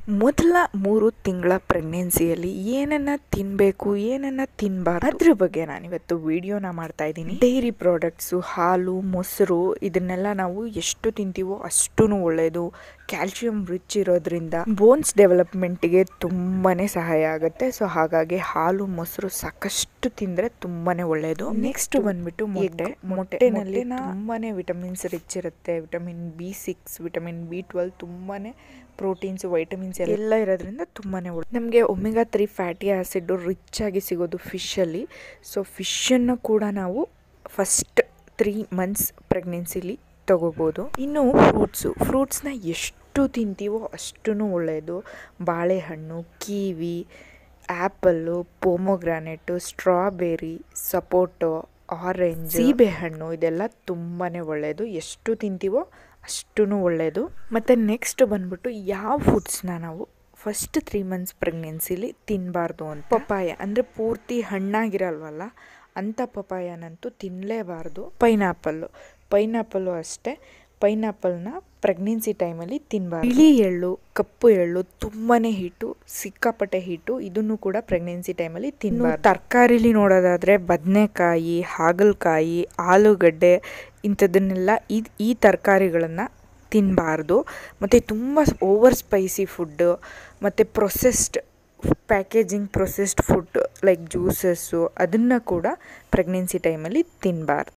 ಮೊದಲ ಮೂರು ತಿಂಗಳ ಪ್ರೆಗ್ನೆನ್ಸಿಯಲ್ಲಿ ಏನನ್ನ ತಿನ್ನಬೇಕು ಏನನ್ನ ತಿನ್ನಬಾರ್ದು ಅದ್ರ ಬಗ್ಗೆ ನಾನಿವತ್ತು ವಿಡಿಯೋನ ಮಾಡ್ತಾ ಇದ್ದೀನಿ ಡೈರಿ ಪ್ರಾಡಕ್ಟ್ಸು ಹಾಲು ಮೊಸರು ಇದನ್ನೆಲ್ಲ ನಾವು ಎಷ್ಟು ತಿಂತೀವೋ ಅಷ್ಟೂ ಒಳ್ಳೆಯದು ಕ್ಯಾಲ್ಶಿಯಂ ರಿಚ್ ಇರೋದ್ರಿಂದ ಬೋನ್ಸ್ ಡೆವಲಪ್ಮೆಂಟ್ಗೆ ತುಂಬಾ ಸಹಾಯ ಆಗುತ್ತೆ ಸೊ ಹಾಗಾಗಿ ಹಾಲು ಮೊಸರು ಸಾಕಷ್ಟು ತಿಂದರೆ ತುಂಬಾ ಒಳ್ಳೆಯದು ನೆಕ್ಸ್ಟ್ ಬಂದ್ಬಿಟ್ಟು ಮೊಟ್ಟೆ ಮೊಟ್ಟೆನಲ್ಲಿ ತುಂಬಾ ವಿಟಮಿನ್ಸ್ ರಿಚ್ ಇರುತ್ತೆ vitamin B six vitamin B twelve ತುಂಬಾ ಪ್ರೋಟೀನ್ಸ್ ವೈಟಮಿನ್ಸ್ ಎಲ್ಲ ಇರೋದ್ರಿಂದ ತುಂಬಾ ಒಳ್ಳೆ ನಮಗೆ omega three fatty acid rich ಆಗಿ ಸಿಗೋದು ಫಿಶಲ್ಲಿ ಸೊ ಫಿಶನ್ನು ಕೂಡ ನಾವು ಫಸ್ಟ್ ತ್ರೀ ಮಂತ್ಸ್ ಪ್ರೆಗ್ನೆನ್ಸಿಲಿ ತಗೋಬೋದು ಇನ್ನು ಫ್ರೂಟ್ಸು ಫ್ರೂಟ್ಸ್ನ ಎಷ್ಟು ತಿಂತೀವೋ ಅಷ್ಟೂ ಒಳ್ಳೆಯದು ಬಾಳೆಹಣ್ಣು kiwi apple pomegranate strawberry sapota orange ಸೀಬೆಹಣ್ಣು ಇದೆಲ್ಲ ತುಂಬಾ ಒಳ್ಳೆಯದು ಎಷ್ಟು ತಿಂತೀವೋ ಅಷ್ಟೂ ಒಳ್ಳೆಯದು ಮತ್ತು ನೆಕ್ಸ್ಟ್ ಬಂದ್ಬಿಟ್ಟು ಯಾವ ಫುಡ್ಸ್ನ ನಾವು ಫಸ್ಟ್ ತ್ರೀ ಮಂತ್ಸ್ ಪ್ರೆಗ್ನೆನ್ಸಿಲಿ ತಿನ್ನಬಾರ್ದು ಅಂತ ಪಪಾಯ ಅಂದರೆ ಪೂರ್ತಿ ಹಣ್ಣಾಗಿರಲ್ವಲ್ಲ ಅಂಥ ಪಪಾಯನಂತೂ ತಿನ್ನಲೇಬಾರ್ದು ಪೈನಾಪಲ್ಲು ಪೈನಾಪಲ್ಲು ಅಷ್ಟೇ ಪೈನಾಪಲ್ನ ಪ್ರೆಗ್ನೆನ್ಸಿ ಟೈಮಲ್ಲಿ ತಿನ್ನಬಾರ್ದು ಬಿಳಿ ಎಳ್ಳು ಕಪ್ಪು ಎಳ್ಳು ತುಂಬಾ ಹೀಟು ಸಿಕ್ಕಾಪಟ್ಟೆ ಹೀಟು ಇದನ್ನು ಕೂಡ ಪ್ರೆಗ್ನೆನ್ಸಿ ಟೈಮಲ್ಲಿ ತಿನ್ನಬಾರ್ದು ತರಕಾರಿಲಿ ನೋಡೋದಾದರೆ ಬದನೆಕಾಯಿ ಹಾಗಲಕಾಯಿ ಆಲೂಗಡ್ಡೆ ಇಂಥದ್ದನ್ನೆಲ್ಲ ಈ ಈ ತರಕಾರಿಗಳನ್ನು ತಿನ್ನಬಾರ್ದು ಮತ್ತು ತುಂಬ ಓವರ್ ಸ್ಪೈಸಿ ಫುಡ್ಡು ಮತ್ತು processed packaging processed food like juices ಅದನ್ನು ಕೂಡ ಪ್ರೆಗ್ನೆನ್ಸಿ ಟೈಮಲ್ಲಿ ತಿನ್ನಬಾರ್ದು